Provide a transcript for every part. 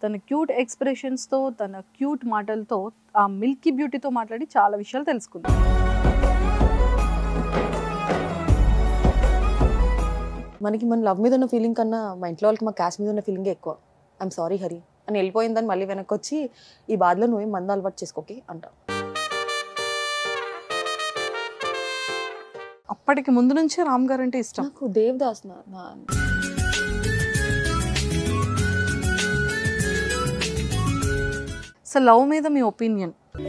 తన క్యూట్ ఎక్స్ప్రెషన్స్తో తన క్యూట్ మాటలతో ఆ మిల్కీ బ్యూటీతో మాట్లాడి చాలా విషయాలు తెలుసుకుందాం మనకి మన లవ్ మీద ఉన్న ఫీలింగ్ కన్నా మా ఇంట్లో వాళ్ళకి మా క్యాస్ట్ మీద ఉన్న ఫీలింగే ఎక్కువ ఐఎమ్ సారీ హరి అని వెళ్ళిపోయిందని మళ్ళీ వెనక్కి వచ్చి ఈ బాధలో నువ్వేం మంద అలవాటు చేసుకోకి అంట అప్పటికి ముందు నుంచే రామ్ గారు అంటే ఇష్టం నాకు దేవదాస్ నా నా- సో లవ్ మీద మీ ఒపీనియన్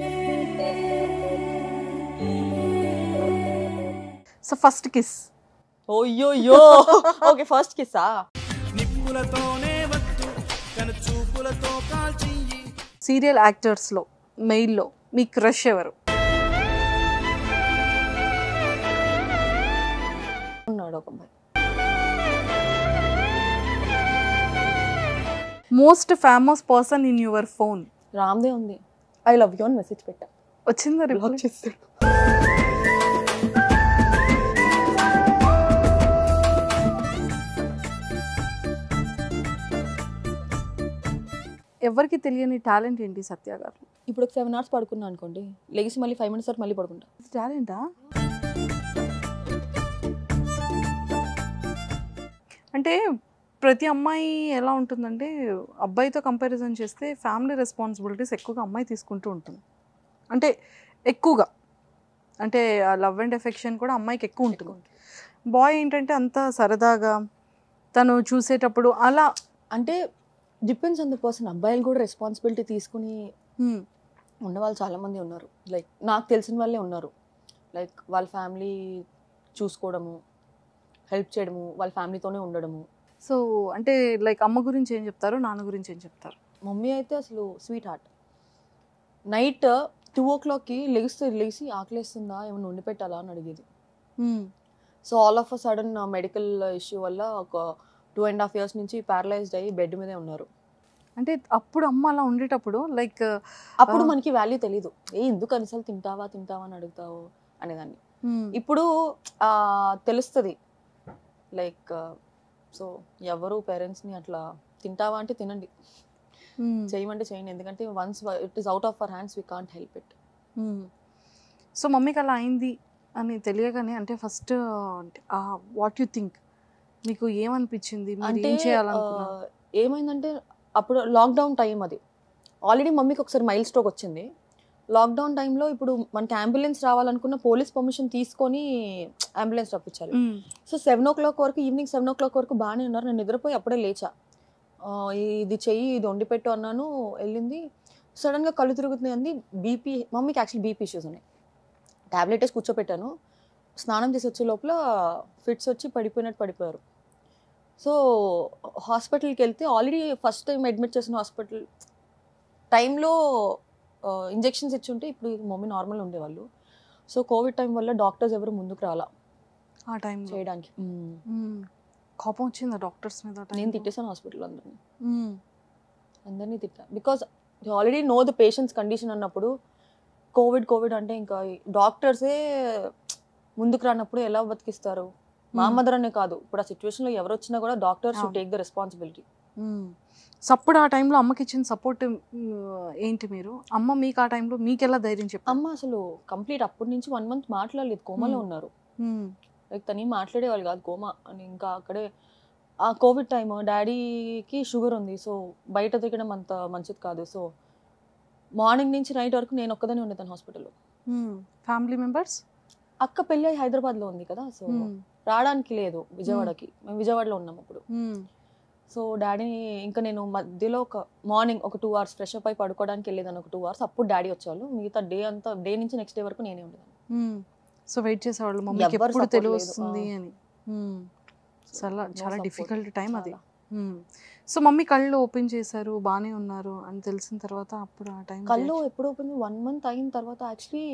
సో ఫస్ట్ కిస్ ఓయ్యోయ్యో ఓకే ఫస్ట్ కిస్సా నిప్పులతోనే వద్దు కను చూపులతో కాల్చియ్యి సీరియల్ యాక్టర్స్లో మెయిల్లో మీ క్రష్ ఎవరు ఉన్నాడు ఒక అబ్బాయి most famous person in your phone రామ్దే ఉంది ఐ లవ్ యూ అని మెసేజ్ పెట్టా వచ్చిందా బ్లాక్ రిప్లై చేస్తాడు ఎవరికి తెలియని టాలెంట్ ఏంటి సత్య గారు ఇప్పుడు ఒక సెవెన్ అవర్స్ పడుకున్నా అనుకోండి లెగిసి మళ్ళీ ఫైవ్ మినిట్స్ తర్వాత మళ్ళీ పడుకుంటా టాలెంటా అంటే ప్రతి అమ్మాయి ఎలా ఉంటుందంటే అబ్బాయితో కంపారిజన్ చేస్తే ఫ్యామిలీ రెస్పాన్సిబిలిటీస్ ఎక్కువగా అమ్మాయి తీసుకుంటూ ఉంటుంది అంటే ఎక్కువగా అంటే లవ్ అండ్ ఎఫెక్షన్ కూడా అమ్మాయికి ఎక్కువ ఉంటుంది బాయ్ ఏంటంటే అంత సరదాగా తను చూసేటప్పుడు అలా అంటే డిపెండ్స్ ఆన్ ద పర్సన్ అబ్బాయిలు కూడా రెస్పాన్సిబిలిటీ తీసుకుని హ్మ్, ఉన్న వాళ్ళు చాలా మంది ఉన్నారు లైక్ నాకు తెలిసిన వాళ్ళే ఉన్నారు లైక్ వాళ్ళ ఫ్యామిలీ చూసుకోవడము హెల్ప్ చేయడము వాళ్ళ ఫ్యామిలీతోనే ఉండడము సో అంటే లైక్ అమ్మ గురించి ఏం చెప్తారు నాన్న గురించి ఏం చెప్తారు మమ్మీ అయితే అసలు స్వీట్ హార్ట్ నైట్ టూ ఓ క్లాక్కి లెగిస్తే లెగిసి ఆకలేస్తుందా ఏమైనా వండి పెట్టాలా అని అడిగేది hmm, so all of a sudden medical issue వల్ల ఒక టూ అండ్ హాఫ్ ఇయర్స్ నుంచి ప్యారలైజ్డ్ అయ్యి బెడ్ మీదే ఉన్నారు అంటే అప్పుడు అమ్మ అలా ఉండేటప్పుడు లైక్ అప్పుడు ఆ. మనకి వాల్యూ తెలీదు ఏ ఎందుకు అనిసార్లు తింటావా తింటావా అని అడుగుతావు అనేదాన్ని ఇప్పుడు ఆ, తెలుస్తుంది లైక్ సో ఎవరు పేరెంట్స్ని అట్లా తింటావా అంటే తినండి చేయమంటే చేయండి ఎందుకంటే once it is out of our hands we can't help it so మమ్మీకి అలా అయింది అని తెలియగానే అంటే ఫస్ట్ వాట్ యు థింక్ మీకు ఏమనిపించింది మీరు అంటే ఏం చేయాలనుకున్నారు ఆ, ఏమైందంటే అప్పుడు లాక్డౌన్ టైం అది ఆల్రెడీ మమ్మీకి ఒకసారి మైల్ స్ట్రోక్ వచ్చింది లాక్డౌన్ టైంలో ఇప్పుడు మనకి అంబులెన్స్ రావాలనుకున్న పోలీస్ పర్మిషన్ తీసుకొని అంబులెన్స్ రప్పించాలి hmm. So seven o'clock వరకు ఈవినింగ్ సెవెన్ ఓ క్లాక్ వరకు బాగానే ఉన్నారు నేను నిద్రపోయి అప్పుడే లేచా ఆ, ఇది చెయ్యి ఇది వండి పెట్టు అన్నాను వెళ్ళింది సడన్గా కళ్ళు తిరుగుతుంది అంది బీపీ మమ్మీకి యాక్చువల్లీ బీపీ ఇష్యూస్ ఉన్నాయి ట్యాబ్లెట్ వేసి కూర్చోపెట్టాను స్నానం చేసి వచ్చే లోపల ఫిట్స్ వచ్చి పడిపోయినట్టు పడిపోయారు సో హాస్పిటల్కి వెళ్తే ఆల్రెడీ ఫస్ట్ టైం అడ్మిట్ చేసిన హాస్పిటల్ టైంలో ఇంజెక్షన్స్ ఇచ్చి ఉంటే ఇప్పుడు మమ్మీ నార్మల్ ఉండేవాళ్ళు సో కోవిడ్ టైం వల్ల డాక్టర్స్ ఎవరు ముందుకు రాలా ఆ టైం చేయడానికి కోపం వచ్చిందా డాక్టర్స్ మీద ఆ time నేను లో? తిట్టేసాను హాస్పిటల్ అందరిని మ్మ్. అందరినీ తిట్టా because already know the patients condition అన్నప్పుడు కోవిడ్ కోవిడ్ అంటే ఇంకా డాక్టర్సే ముందుకు రానప్పుడు ఎలా బతికిస్తారు మా మ్మ్. మదర్ అనే కాదు ఇప్పుడు ఆ సిచ్యువేషన్లో ఎవరు వచ్చినా కూడా డాక్టర్స్ అవును. Take the responsibility hmm. So అప్పుడు ఆ టైంలో అమ్మకి ఇచ్చిన సపోర్ట్ ఏంటి మీరు అమ్మ మీకు ఆ టైంలో మీకు ఎలా ధైర్యం చెప్పారు అమ్మ అసలు కంప్లీట్ అప్పటి నుంచి వన్ మంత్ మాట్లాడలేదు కోమాలో మ్మ్. ఉన్నారు మ్మ్. లైక్ తను ఏం మాట్లాడేవాళ్ళు కాదు కోమా అని ఇంకా అక్కడే ఆ కోవిడ్ టైమ్ డాడీకి షుగర్ ఉంది సో బయట తిరగడం అంత మంచిది కాదు సో మార్నింగ్ నుంచి నైట్ వరకు నేను ఒక్కదానే ఉండేదాన్ని హాస్పిటల్లో మ్మ్. ఫ్యామిలీ మెంబర్స్ అక్క పెళ్ళి అయి హైదరాబాద్లో ఉంది కదా సో మ్మ్. రావడానికి లేదు విజయవాడకి మేము విజయవాడలో ఉన్నాం ఇప్పుడు మ్మ్. సో డాడీని ఇంకా నేను మధ్యలో ఒక మార్నింగ్ ఒక టూ అవర్స్ ఫ్రెష్ అప్ అయి పడుకోవడానికి వెళ్ళేదాన్ని ఒక టూ అవర్స్ అప్పుడు డాడీ వచ్చేవాళ్ళు మిగతా డే అంతా డే నుంచి నెక్స్ట్ డే వరకు నేనే ఉండేదాన్ని మ్మ్. సో వెయిట్ చేసేవాళ్ళు మమ్మీకి ఎవ్వరు ఎప్పుడు support తెలివి లేదు. వస్తుంది ఆ. అని మ్మ్. చాలా No చాలా support. డిఫికల్ట్ టైం అది చాలా. మ్మ్. సో మమ్మీ కళ్ళు ఓపెన్ చేశారు బాగానే ఉన్నారు అని తెలిసిన తర్వాత అప్పుడు ఆ టైం కళ్ళు ఎప్పుడు ఓపెన్ వన్ మంత్ అయిన తర్వాత యాక్చువల్లీ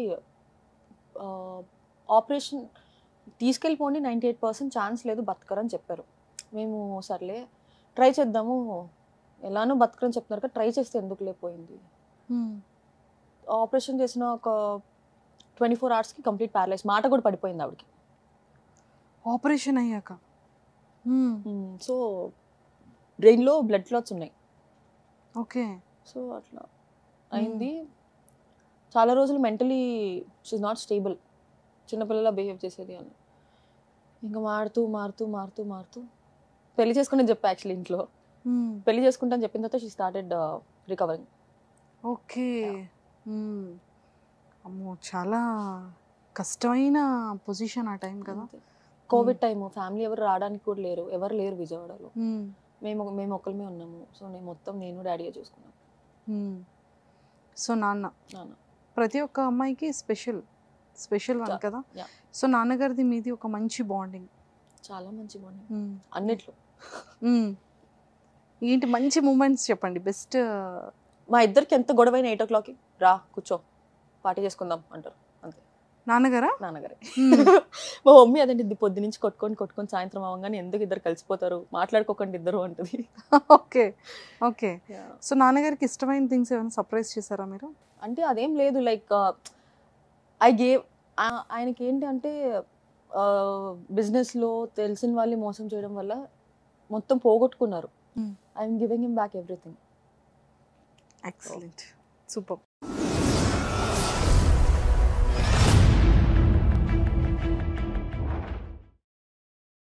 ఆపరేషన్ తీసుకెళ్ళిపోండి నైంటీ ఎయిట్ పర్సెంట్ ఛాన్స్ లేదు బతకరని చెప్పారు మేము సర్లే ట్రై చేద్దాము ఎలానో బతకరని చెప్తున్నారు కదా ట్రై చేస్తే ఎందుకు లేకపోయింది ఆపరేషన్ చేసిన ఒక ట్వంటీ ఫోర్ అవర్స్కి కంప్లీట్ ప్యారలైజ్ మాట కూడా పడిపోయింది ఆవిడకి ఆపరేషన్ అయ్యాక మ్మ్. సో బ్రెయిన్లో బ్లడ్ క్లాట్స్ ఉన్నాయి ఓకే సో అట్లా అయింది చాలా రోజులు మెంటలీ షీఈ్ నాట్ స్టేబుల్ చిన్నపిల్లలా బిహేవ్ చేసేది అని ఇంకా మారుతూ మారుతూ మారుతూ మారుతూ పెళ్లి చేసుకుని చెప్పా యాక్చువల్లీ ఇంట్లో పెళ్లి చేసుకుంటాను చెప్పిన తర్వాత she started recovering okay hmm. అమ్మో చాలా కష్టమైన పొజిషన్ ఆ టైం కదా కోవిడ్ టైం ఫ్యామిలీ ఎవరు రావడానికి కూడా లేరు ఎవరు లేరు విజయవాడలో మ్మ్. మేము మేము ఒక్కరిమే ఉన్నాము సో నేను మొత్తం నేను డాడీయే చూసుకున్నాను మ్మ్. సో నాన్న నాన్న ప్రతి ఒక్క అమ్మాయికి స్పెషల్ స్పెషల్ వన్ Yeah. కదా Yeah. సో నాన్నగారిది మీది ఒక మంచి బాండింగ్ చాలా మంచి బాగుంది అన్నిట్లో ఏంటి మంచి మూమెంట్స్ చెప్పండి బెస్ట్ మా ఇద్దరికి ఎంత గొడవైన ఎయిట్ ఓ క్లాక్కి రా కూర్చో పార్టీ చేసుకుందాం అంటారు అంతే నాన్నగారా నాన్నగారే మ్మ్. మా మమ్మీ అదండి ఇది పొద్దు నుంచి కొట్టుకొని కొట్టుకొని సాయంత్రం అవ్వగానే ఎందుకు ఇద్దరు కలిసిపోతారు మాట్లాడుకోకండి ఇద్దరు అంటది ఓకే ఓకే సో నాన్నగారికి ఇష్టమైన థింగ్స్ ఏమైనా సర్ప్రైజ్ చేశారా మీరు అంటే అదేం లేదు లైక్ ఐ గేవ్ ఆయనకి ఏంటి అంటే బిజినెస్లో తెలిసిన వాళ్ళని మోసం చేయడం వల్ల మొత్తం పోగొట్టుకున్నారు Hmm. I'm giving him back everything excellent super